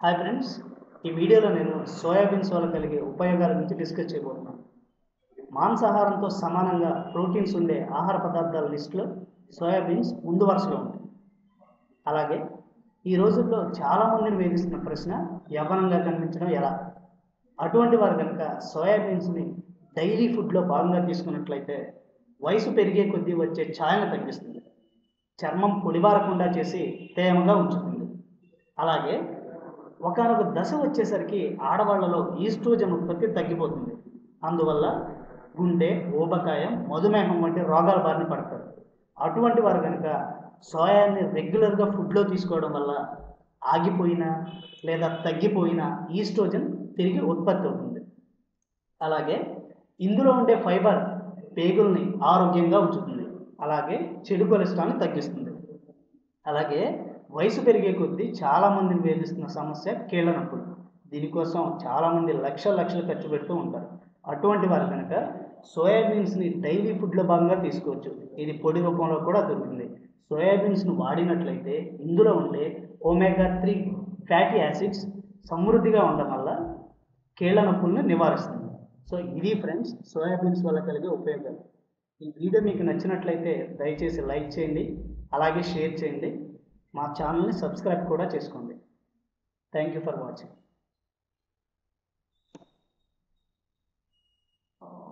hi friends ఈ వీడియోలో నేను సోయాబీన్స్ వల్ల కలిగే ఉపయోగాల గురించి డిస్కస్ చేయబోతున్నాను మాంసాహారంతో సమానంగా ప్రోటీన్స్ ఉండే ఆహార పదార్థాల లిస్టులో సోయాబీన్స్ ముందు వరుసలో ఉంటాయి అలాగే ఈ రోజుల్లో చాలామందిని వేధిస్తున్న ప్రశ్న యవ్వనంగా కనిపించడం ఎలా అటువంటి వారు కనుక సోయాబీన్స్ని డైలీ ఫుడ్లో భాగంగా తీసుకున్నట్లయితే వయసు పెరిగే కొద్దీ వచ్చే ఛాయను తగ్గిస్తుంది చర్మం పొడిబారకుండా చేసి తేమగా ఉంచుతుంది అలాగే ఒకనొక దశ వచ్చేసరికి ఆడవాళ్లలో ఈస్ట్రోజన్ ఉత్పత్తి తగ్గిపోతుంది అందువల్ల గుండె ఊబకాయం మధుమేహం వంటి రోగాల బారిన పడతారు అటువంటి వారు కనుక సోయాని రెగ్యులర్గా ఫుడ్లో తీసుకోవడం వల్ల ఆగిపోయిన లేదా తగ్గిపోయిన ఈస్ట్రోజన్ తిరిగి ఉత్పత్తి అవుతుంది అలాగే ఇందులో ఉండే ఫైబర్ పేగుల్ని ఆరోగ్యంగా ఉంచుతుంది అలాగే చెడు కొలెస్ట్రాల్ని తగ్గిస్తుంది అలాగే వయసు పెరిగే కొద్దీ చాలామందిని వేధిస్తున్న సమస్య కీళ్ళ నొప్పులు దీనికోసం చాలామంది లక్షల లక్షలు ఖర్చు పెడుతూ ఉంటారు అటువంటి వారు కనుక సోయాబీన్స్ని డైలీ ఫుడ్లో భాగంగా తీసుకోవచ్చు ఇది పొడి రూపంలో కూడా దొరుకుతుంది సోయాబీన్స్ను వాడినట్లయితే ఇందులో ఉండే ఒమేగా త్రీ ఫ్యాటీ యాసిడ్స్ సమృద్ధిగా ఉండడం వల్ల కీళ్ళ నొప్పులను నివారిస్తుంది సో ఇది ఫ్రెండ్స్ సోయాబీన్స్ వల్ల కలిగే ఉపయోగాలు ఈ వీడియో మీకు నచ్చినట్లయితే దయచేసి లైక్ చేయండి అలాగే షేర్ చేయండి మా ఛానల్ని సబ్స్క్రైబ్ కూడా చేసుకోండి థ్యాంక్ యూ ఫర్ వాచింగ్